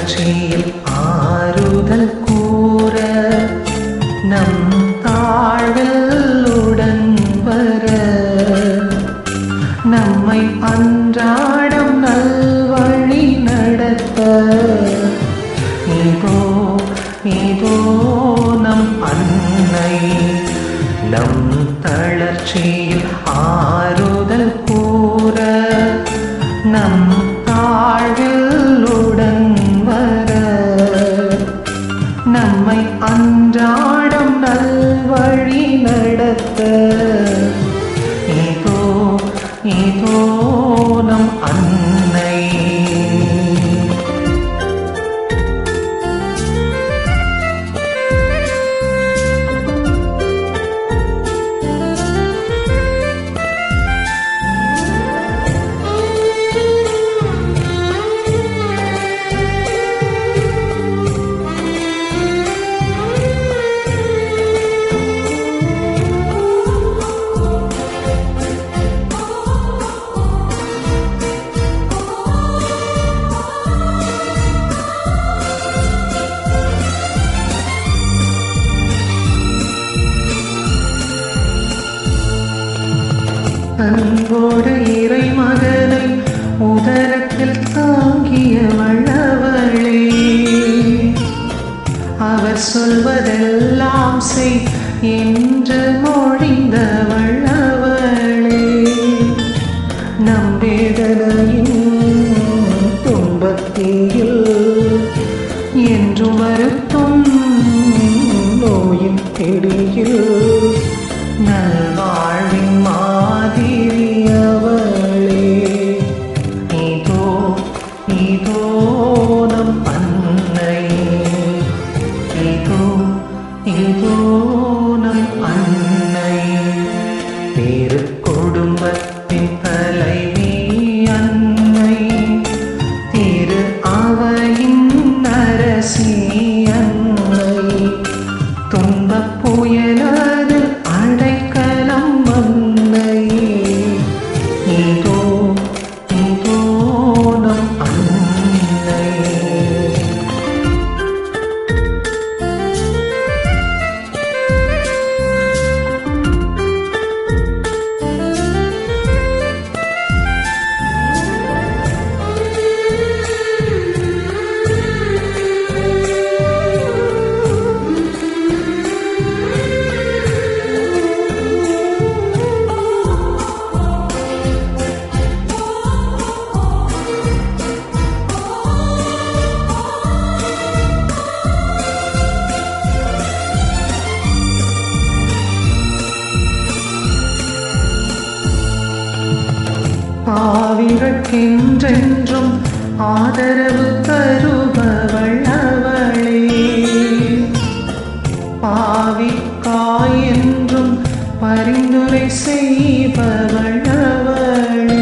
தளர்ச்சியில் ஆறுதல் கூற நம் தாழ்வில் உடன் வர நம்மை அன்றாடம் நல்வழி நடத்த இதோ இதோ நம் அன்னை நம் தளர்ச்சியில் ஆறுதல் கூற நம் தாழ்வில் உடன் வர நம்மை அன்றாடம் நல்வழி நடத்த இதோ இதோ நம் அன்னை அன்போடு இறை மகனை உதரத்தில் தாங்கியவள் அவளே அவர் சொல்வதெல்லாம் செய் என்று மொழிந்தவள் அவளே நம் வேதனையின் துன்பத்தில் என்று வருத்தும் நோயின் பிடியில் நல்வாழ்வின் மாதிரி அவளே இதோ இதோ நம் அன்னை இதோ இதோ நம் அன்னை திரு குடும்பத்தின் தலைவி அன்னை திரு அவையின் அரசி அன்னை துன்பப் புயலது அடைக்கலம் அன்னை இதோ இதோ நம் அன்னை பாவிகட்கென்றென்றும் ஆதரவு தருபவள் அவளே பாவிக்காய் என்றும் பரிந்துரை செய்பவள் அவளே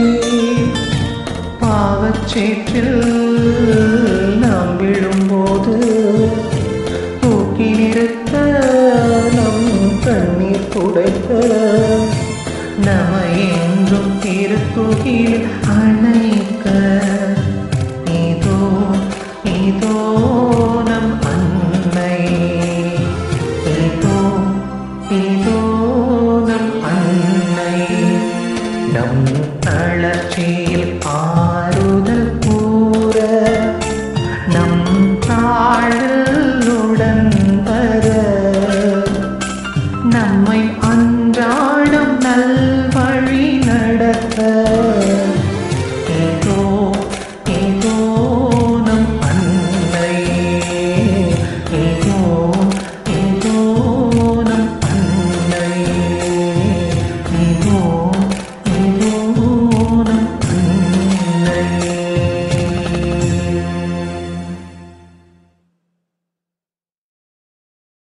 பாவச்சேற்றில் நாம் விழும்போது தூக்கி நிறுத்த நம் கண்ணீர் துடைக்க நம என்றும் திருத்துகில் அணைக்க இதோ இதோ நம் அன்னை இதோ இதோ நம் அன்னை நம் தளர்ச்சியில் ஆ